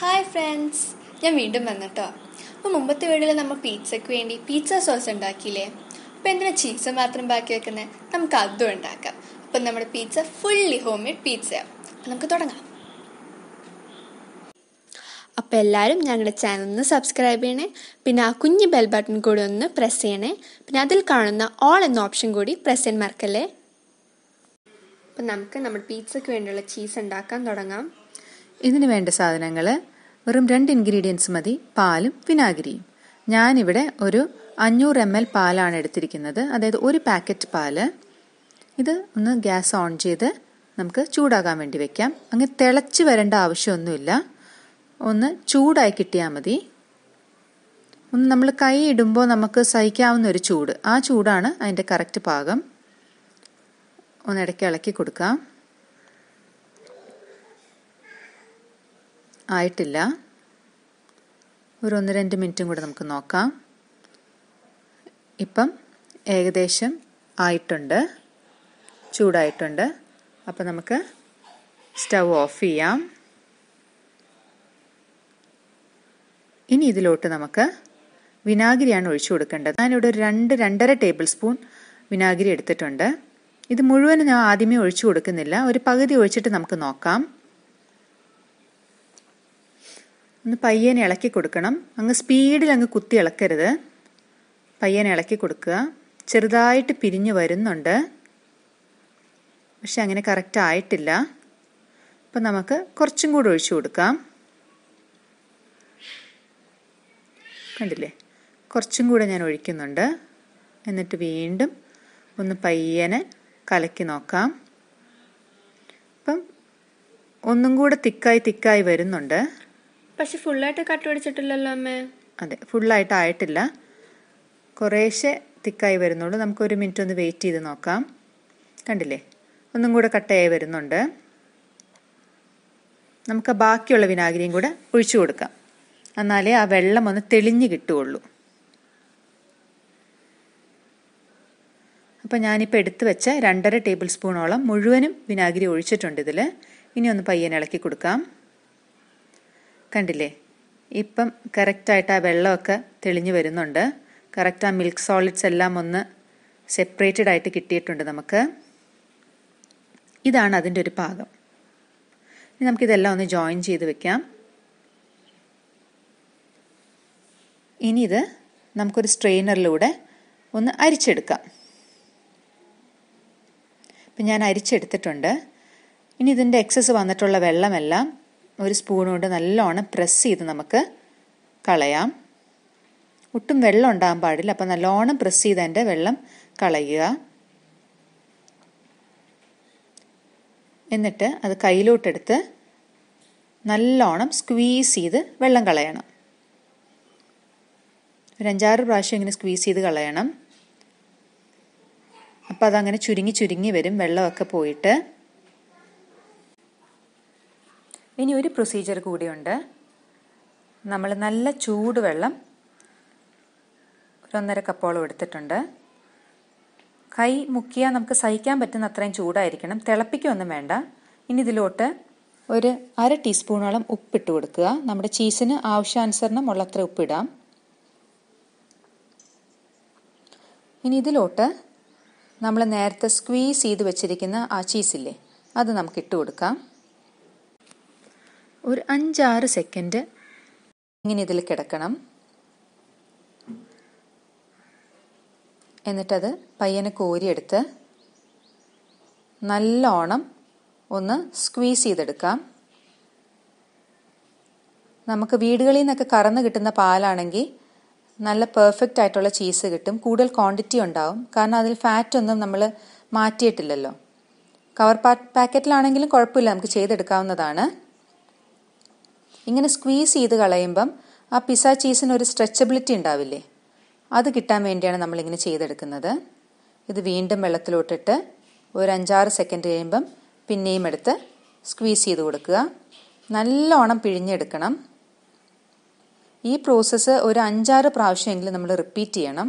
hi friends ഞാൻ വീണ്ടും വന്നിട്ടോ അപ്പോൾ മുമ്പത്തെ വീഡിയോയിൽ നമ്മൾ പിzzയ്ക്ക് വേണ്ടി പിസ്സ സോസ് ഉണ്ടാക്കിയില്ലേ അപ്പോൾ എന്തിനാ ചീസ് മാത്രം ബാക്കി വെക്കുന്നത് നമുക്ക് അതും ഉണ്ടാക്കാം അപ്പം നമ്മുടെ പിസ്സ ഫുള്ളി ഹോം മെയ്ഡ് പിസ്സയാണ് അപ്പം നമുക്ക് തുടങ്ങാം അപ്പോൾ എല്ലാവരും ഞങ്ങളുടെ ചാനൽ ഒന്ന് സബ്സ്ക്രൈബ് ചെയ്യണേ പിന്നെ ആ കുഞ്ഞ് ബെൽ ബട്ടൺ കൂടി ഒന്ന് പ്രസ് ചെയ്യണേ പിന്നെ അതിൽ കാണുന്ന ഓൾ എന്ന ഓപ്ഷൻ കൂടി പ്രസ് ചെയ്യാൻ മറക്കല്ലേ അപ്പം നമുക്ക് നമ്മുടെ പിസ്സയ്ക്ക് വേണ്ടിയുള്ള ചീസ് ഉണ്ടാക്കാൻ തുടങ്ങാം ഇതിന് വേണ്ട സാധനങ്ങൾ വെറും രണ്ട് ഇൻഗ്രീഡിയൻസ് മതി പാലും വിനാഗിരിയും ഞാനിവിടെ ഒരു അഞ്ഞൂറ് എം എൽ പാലാണ് എടുത്തിരിക്കുന്നത് അതായത് ഒരു പാക്കറ്റ് പാല് ഇത് ഒന്ന് ഗ്യാസ് ഓൺ ചെയ്ത് നമുക്ക് ചൂടാകാൻ വേണ്ടി വെക്കാം അങ്ങനെ തിളച്ച് വരേണ്ട ആവശ്യമൊന്നുമില്ല ഒന്ന് ചൂടായി കിട്ടിയാൽ മതി ഒന്ന് നമ്മൾ കൈ ഇടുമ്പോൾ നമുക്ക് സഹിക്കാവുന്ന ഒരു ചൂട് ആ ചൂടാണ് അതിൻ്റെ കറക്റ്റ് പാകം ഒന്ന് ഇടയ്ക്ക് ഇളക്കി കൊടുക്കാം ആയിട്ടില്ല ഒരു ഒന്ന് രണ്ട് മിനിറ്റും കൂടെ നമുക്ക് നോക്കാം ഇപ്പം ഏകദേശം ആയിട്ടുണ്ട് ചൂടായിട്ടുണ്ട് അപ്പം നമുക്ക് സ്റ്റവ് ഓഫ് ചെയ്യാം ഇനി ഇതിലോട്ട് നമുക്ക് വിനാഗിരിയാണ് ഒഴിച്ചു കൊടുക്കേണ്ടത് ഞാനിവിടെ ഒരു രണ്ട് രണ്ടര ടേബിൾ സ്പൂൺ വിനാഗിരി എടുത്തിട്ടുണ്ട് ഇത് മുഴുവനും ഞാൻ ആദ്യമേ ഒഴിച്ചു കൊടുക്കുന്നില്ല ഒരു പകുതി ഒഴിച്ചിട്ട് നമുക്ക് നോക്കാം ഒന്ന് പയ്യനെ ഇളക്കി കൊടുക്കണം അങ്ങ് സ്പീഡിൽ അങ്ങ് കുത്തി ഇളക്കരുത് പയ്യനെ ഇളക്കി കൊടുക്കുക ചെറുതായിട്ട് പിരിഞ്ഞു വരുന്നുണ്ട് പക്ഷെ അങ്ങനെ കറക്റ്റ് ആയിട്ടില്ല അപ്പം നമുക്ക് കുറച്ചും കൂടെ ഒഴിച്ചു കൊടുക്കാം കണ്ടില്ലേ കുറച്ചും കൂടെ ഞാൻ ഒഴിക്കുന്നുണ്ട് എന്നിട്ട് വീണ്ടും ഒന്ന് പയ്യനെ കലക്കി നോക്കാം അപ്പം ഒന്നും കൂടെ തിക്കായി തിക്കായി വരുന്നുണ്ട് പക്ഷെ ഫുള്ളായിട്ട് കട്ട് പിടിച്ചിട്ടില്ലല്ലോ അമ്മേ അതെ ഫുള്ളായിട്ട് ആയിട്ടില്ല കുറേശ്ശെ തിക്കായി വരുന്നുള്ളൂ നമുക്ക് ഒരു മിനിറ്റ് ഒന്ന് വെയിറ്റ് ചെയ്ത് നോക്കാം കണ്ടില്ലേ ഒന്നും കൂടെ കട്ടയായി വരുന്നുണ്ട് നമുക്ക് ബാക്കിയുള്ള വിനാഗിരിയും കൂടെ ഒഴിച്ചു കൊടുക്കാം എന്നാലേ ആ വെള്ളം ഒന്ന് തെളിഞ്ഞ് കിട്ടുകയുള്ളൂ അപ്പം ഞാനിപ്പോൾ എടുത്തു വെച്ച രണ്ടര ടേബിൾ സ്പൂണോളം മുഴുവനും വിനാഗിരി ഒഴിച്ചിട്ടുണ്ട് ഇതിൽ ഇനി ഒന്ന് പയ്യൻ ഇളക്കി കൊടുക്കാം കണ്ടില്ലേ ഇപ്പം കറക്റ്റായിട്ട് ആ വെള്ളമൊക്കെ തെളിഞ്ഞു വരുന്നുണ്ട് കറക്റ്റ് ആ മിൽക്ക് സോളിഡ്സ് എല്ലാം ഒന്ന് സെപ്പറേറ്റഡ് ആയിട്ട് കിട്ടിയിട്ടുണ്ട് നമുക്ക് ഇതാണ് അതിൻ്റെ ഒരു പാകം ഇനി നമുക്കിതെല്ലാം ഒന്ന് ജോയിൻ ചെയ്ത് വെക്കാം ഇനി ഇത് നമുക്കൊരു സ്ട്രെയിനറിലൂടെ ഒന്ന് അരിച്ചെടുക്കാം ഇപ്പം ഞാൻ അരിച്ചെടുത്തിട്ടുണ്ട് ഇനി ഇതിൻ്റെ എക്സസ് വന്നിട്ടുള്ള വെള്ളമെല്ലാം ഒരു സ്പൂൺ കൊണ്ട് നല്ലോണം പ്രസ് ചെയ്ത് നമുക്ക് കളയാം ഒട്ടും വെള്ളം ഉണ്ടാകാൻ പാടില്ല അപ്പം നല്ലോണം പ്രസ് ചെയ്ത് അതിൻ്റെ വെള്ളം കളയുക എന്നിട്ട് അത് കയ്യിലോട്ടെടുത്ത് നല്ലോണം സ്ക്വീസ് ചെയ്ത് വെള്ളം കളയണം ഒരു അഞ്ചാറ് പ്രാവശ്യം ഇങ്ങനെ സ്ക്വീസ് ചെയ്ത് കളയണം അപ്പോൾ അതങ്ങനെ ചുരുങ്ങി ചുരുങ്ങി വരും വെള്ളമൊക്കെ പോയിട്ട് ഇനി ഒരു പ്രൊസീജിയർ കൂടിയുണ്ട് നമ്മൾ നല്ല ചൂടുവെള്ളം ഒരു ഒന്നര കപ്പോളം എടുത്തിട്ടുണ്ട് കൈ മുക്കിയാൽ നമുക്ക് സഹിക്കാൻ പറ്റുന്ന അത്രയും ചൂടായിരിക്കണം തിളപ്പിക്കൊന്നും വേണ്ട ഇനി ഇതിലോട്ട് ഒരു അര ടീസ്പൂണോളം ഉപ്പിട്ട് കൊടുക്കുക നമ്മുടെ ചീസിന് ആവശ്യാനുസരണം ഉള്ളത്ര ഉപ്പിടാം ഇനി ഇതിലോട്ട് നമ്മൾ നേരത്തെ സ്ക്വീസ് ചെയ്ത് വെച്ചിരിക്കുന്ന ആ ചീസില്ലേ അത് നമുക്ക് ഇട്ട് കൊടുക്കാം ഒരു അഞ്ചാറ് സെക്കൻഡ് ഇങ്ങനെ ഇതിൽ കിടക്കണം എന്നിട്ടത് പയ്യനെ കോരിയെടുത്ത് നല്ലോണം ഒന്ന് സ്ക്വീസ് ചെയ്തെടുക്കാം നമുക്ക് വീടുകളിൽ നിന്നൊക്കെ കറന്ന് കിട്ടുന്ന പാലാണെങ്കിൽ നല്ല പെർഫെക്റ്റ് ആയിട്ടുള്ള ചീസ് കിട്ടും കൂടുതൽ ക്വാണ്ടിറ്റി ഉണ്ടാവും കാരണം അതിൽ ഫാറ്റ് ഒന്നും നമ്മൾ മാറ്റിയിട്ടില്ലല്ലോ കവർ പാക്കറ്റിലാണെങ്കിലും കുഴപ്പമില്ല നമുക്ക് ചെയ്തെടുക്കാവുന്നതാണ് ഇങ്ങനെ സ്ക്വീസ് ചെയ്ത് കളയുമ്പം ആ പിസ്സ ചീസിന് ഒരു സ്ട്രെച്ചബിലിറ്റി ഉണ്ടാവില്ലേ അത് കിട്ടാൻ വേണ്ടിയാണ് നമ്മളിങ്ങനെ ചെയ്തെടുക്കുന്നത് ഇത് വീണ്ടും വെള്ളത്തിലോട്ടിട്ട് ഒരു അഞ്ചാറ് സെക്കൻഡ് കഴിയുമ്പം പിന്നെയും എടുത്ത് സ്ക്വീസ് ചെയ്ത് കൊടുക്കുക നല്ലോണം പിഴിഞ്ഞെടുക്കണം ഈ പ്രോസസ്സ് ഒരു അഞ്ചാറ് പ്രാവശ്യമെങ്കിലും നമ്മൾ റിപ്പീറ്റ് ചെയ്യണം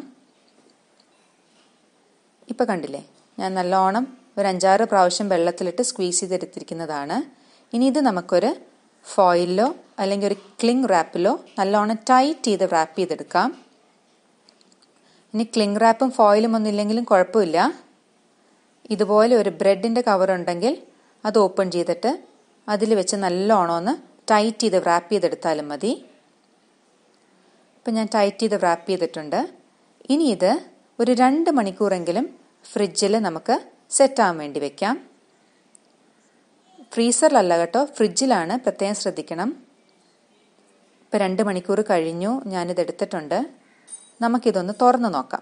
ഇപ്പം കണ്ടില്ലേ ഞാൻ നല്ലോണം ഒരു അഞ്ചാറ് പ്രാവശ്യം വെള്ളത്തിലിട്ട് സ്ക്വീസ് ചെയ്തെടുത്തിരിക്കുന്നതാണ് ഇനി ഇത് നമുക്കൊരു ഫോയിലിലോ അല്ലെങ്കിൽ ഒരു ക്ലിങ് റാപ്പിലോ നല്ലോണം ടൈറ്റ് ചെയ്ത് റാപ്പ് ചെയ്തെടുക്കാം ഇനി ക്ലിങ് റാപ്പും ഫോയിലും ഒന്നും ഇല്ലെങ്കിലും കുഴപ്പമില്ല ഇതുപോലെ ഒരു ബ്രെഡിൻ്റെ കവർ ഉണ്ടെങ്കിൽ അത് ഓപ്പൺ ചെയ്തിട്ട് അതിൽ വെച്ച് നല്ലോണം ഒന്ന് ടൈറ്റ് ചെയ്ത് റാപ്പ് ചെയ്തെടുത്താലും മതി ഇപ്പം ഞാൻ ടൈറ്റ് ചെയ്ത് റാപ്പ് ചെയ്തിട്ടുണ്ട് ഇനി ഇത് ഒരു രണ്ട് മണിക്കൂറെങ്കിലും ഫ്രിഡ്ജിൽ നമുക്ക് സെറ്റാകാൻ വേണ്ടി വെക്കാം ഫ്രീസറിലല്ല കേട്ടോ ഫ്രിഡ്ജിലാണ് പ്രത്യേകം ശ്രദ്ധിക്കണം ഇപ്പം രണ്ട് മണിക്കൂർ കഴിഞ്ഞു ഞാനിത് എടുത്തിട്ടുണ്ട് നമുക്കിതൊന്ന് തുറന്നു നോക്കാം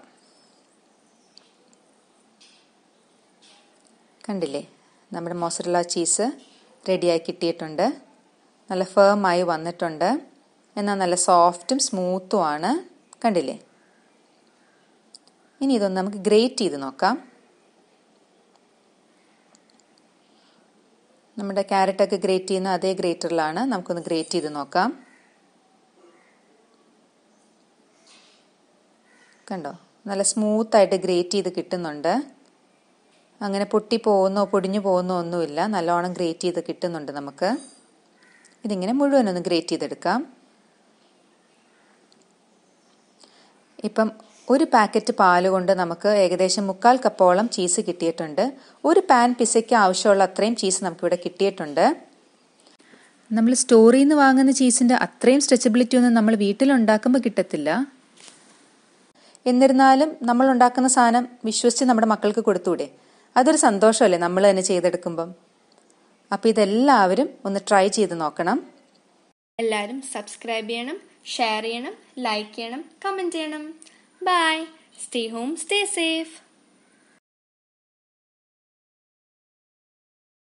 കണ്ടില്ലേ നമ്മുടെ മൊസറല ചീസ് റെഡിയായി കിട്ടിയിട്ടുണ്ട് നല്ല ഫേമായി വന്നിട്ടുണ്ട് എന്നാൽ നല്ല സോഫ്റ്റും സ്മൂത്തും ആണ് കണ്ടില്ലേ ഇനി ഇതൊന്ന് നമുക്ക് ഗ്രേറ്റ് ചെയ്ത് നോക്കാം നമ്മുടെ ക്യാരറ്റൊക്കെ ഗ്രേറ്റ് ചെയ്യുന്ന അതേ ഗ്രേറ്ററിലാണ് നമുക്കൊന്ന് ഗ്രേറ്റ് ചെയ്ത് നോക്കാം കണ്ടോ നല്ല സ്മൂത്തായിട്ട് ഗ്രേറ്റ് ചെയ്ത് കിട്ടുന്നുണ്ട് അങ്ങനെ പൊട്ടി പോകുന്നോ പൊടിഞ്ഞു പോകുന്നോ ഒന്നുമില്ല നല്ലോണം ഗ്രേറ്റ് ചെയ്ത് കിട്ടുന്നുണ്ട് നമുക്ക് ഇതിങ്ങനെ മുഴുവനൊന്ന് ഗ്രേറ്റ് ചെയ്തെടുക്കാം ഇപ്പം ഒരു പാക്കറ്റ് പാല് കൊണ്ട് നമുക്ക് ഏകദേശം മുക്കാൽ കപ്പോളം ചീസ് കിട്ടിയിട്ടുണ്ട് ഒരു പാൻ പിസയ്ക്ക് ആവശ്യമുള്ള അത്രയും ചീസ് നമുക്കിവിടെ കിട്ടിയിട്ടുണ്ട് നമ്മൾ സ്റ്റോറിൽ നിന്ന് വാങ്ങുന്ന ചീസിൻ്റെ അത്രയും സ്ട്രെച്ചബിലിറ്റി ഒന്നും നമ്മൾ വീട്ടിലുണ്ടാക്കുമ്പോൾ കിട്ടത്തില്ല എന്നിരുന്നാലും നമ്മൾ ഉണ്ടാക്കുന്ന സാധനം വിശ്വസിച്ച് നമ്മുടെ മക്കൾക്ക് കൊടുത്തൂടെ അതൊരു സന്തോഷമല്ലേ നമ്മൾ തന്നെ ചെയ്തെടുക്കുമ്പം അപ്പോൾ ഇതെല്ലാവരും ഒന്ന് ട്രൈ ചെയ്ത് നോക്കണം എല്ലാവരും സബ്സ്ക്രൈബ് ചെയ്യണം ഷെയർ ചെയ്യണം ലൈക്ക് ചെയ്യണം കമൻറ്റ് ചെയ്യണം bye stay home stay safe